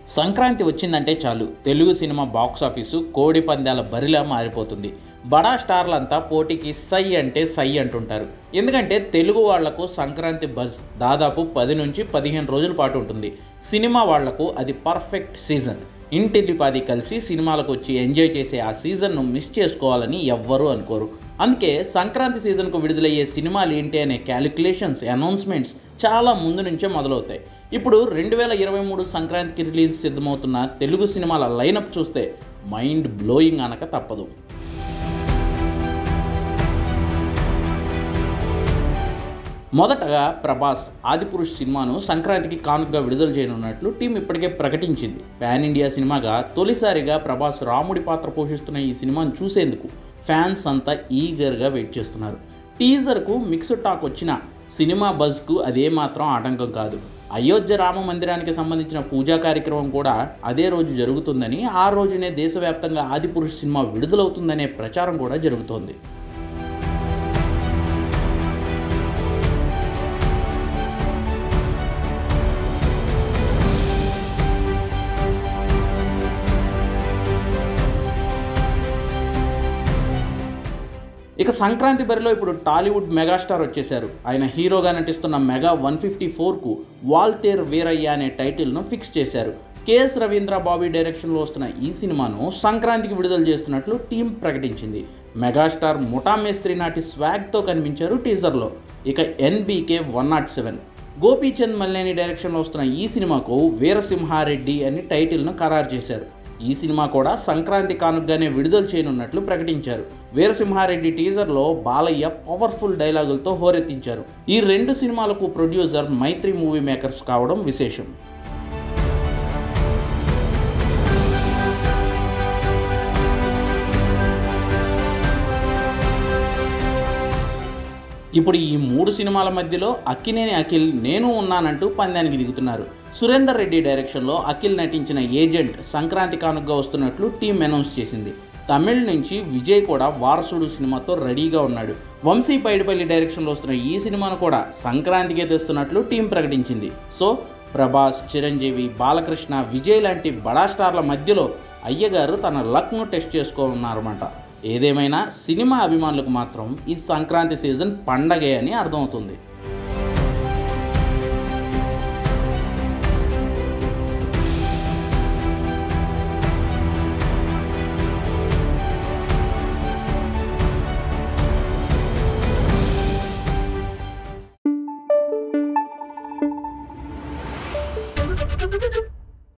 సంక్రాంతి వచ్చిందంటే చాలు Telugu cinema box office కోడి పందాల బరిలా మారిపోతుంది బడా స్టార్లంతా పోటీకి సై అంటే సై అంటుంటారు ఎందుకంటే తెలుగు వాళ్లకు సంక్రాంతి బజ్ దాదాపు పది నుంచి పదిహేను రోజుల పాటు ఉంటుంది సినిమా వాళ్లకు అది పర్ఫెక్ట్ సీజన్ ఇంటిల్లిపాది కలిసి సినిమాలకు వచ్చి ఎంజాయ్ చేసే ఆ సీజన్ను మిస్ చేసుకోవాలని ఎవ్వరూ అనుకోరు అందుకే సంక్రాంతి సీజన్కు విడుదలయ్యే సినిమాలు ఏంటి అనే క్యాలిక్యులేషన్స్ అనౌన్స్మెంట్స్ చాలా ముందు నుంచే మొదలవుతాయి ఇప్పుడు రెండు వేల ఇరవై మూడు సంక్రాంతికి రిలీజ్ సిద్ధమవుతున్న తెలుగు సినిమాల లైనప్ చూస్తే మైండ్ బ్లోయింగ్ అనక తప్పదు మొదటగా ప్రభాస్ ఆదిపురుష్ సినిమాను సంక్రాంతికి కానుకగా విడుదల చేయనున్నట్లు టీం ఇప్పటికే ప్రకటించింది పాన్ ఇండియా సినిమాగా తొలిసారిగా ప్రభాస్ రాముడి పాత్ర పోషిస్తున్న ఈ సినిమాను చూసేందుకు ఫ్యాన్స్ అంతా ఈగర్గా వెయిట్ చేస్తున్నారు టీజర్కు మిక్స్డ్ టాక్ వచ్చిన సినిమా బజ్కు అదేమాత్రం ఆటంకం కాదు అయోధ్య రామ మందిరానికి సంబంధించిన పూజా కార్యక్రమం కూడా అదే రోజు జరుగుతుందని ఆ రోజునే దేశవ్యాప్తంగా ఆదిపురుష్ సినిమా విడుదలవుతుందనే ప్రచారం కూడా జరుగుతోంది ఇక సంక్రాంతి బరిలో ఇప్పుడు టాలీవుడ్ మెగాస్టార్ వచ్చేశారు ఆయన హీరోగా నటిస్తున్న మెగా వన్ ఫిఫ్టీ ఫోర్కు వాల్తేర్ వీరయ్య అనే టైటిల్ను ఫిక్స్ చేశారు కేఎస్ రవీంద్ర బాబీ డైరెక్షన్లో వస్తున్న ఈ సినిమాను సంక్రాంతికి విడుదల చేస్తున్నట్లు టీం ప్రకటించింది మెగాస్టార్ ముఠా మేస్త్రి నాటి స్వాగ్తో కనిపించారు టీజర్లో ఇక NBK one nought seven Gopichand Malineni డైరెక్షన్లో వస్తున్న ఈ సినిమాకు వీరసింహారెడ్డి అని టైటిల్ను ఖరారు చేశారు ఈ సినిమా కూడా సంక్రాంతి కానుకగానే విడుదల చేయనున్నట్లు ప్రకటించారు వీరసింహారెడ్డి టీజర్లో బాలయ్య పవర్ఫుల్ డైలాగులతో హోరెత్తించారు ఈ రెండు సినిమాలకు ప్రొడ్యూసర్ మైత్రి మూవీ మేకర్స్ కావడం విశేషం ఇప్పుడు ఈ మూడు సినిమాల మధ్యలో అక్కినేని అఖిల్ నేను ఉన్నానంటూ పందానికి దిగుతున్నారు సురేందర్ రెడ్డి డైరెక్షన్లో అఖిల్ నటించిన ఏజెంట్ సంక్రాంతి కానుకగా వస్తున్నట్లు టీం అనౌన్స్ చేసింది తమిళ్ నుంచి విజయ్ కూడా వారసుడు సినిమాతో రెడీగా ఉన్నాడు వంశీ పైడిపల్లి డైరెక్షన్లో వస్తున్న ఈ సినిమాను కూడా సంక్రాంతికే తెస్తున్నట్లు టీం ప్రకటించింది సో ప్రభాస్ చిరంజీవి బాలకృష్ణ విజయ్ లాంటి బడా స్టార్ల మధ్యలో అయ్యగారు తన లక్ను టెస్ట్ చేసుకోనున్నారన్నమాట ఏదేమైనా సినిమా అభిమానులకు మాత్రం ఈ సంక్రాంతి సీజన్ పండగే అని అర్థమవుతుంది Thank you.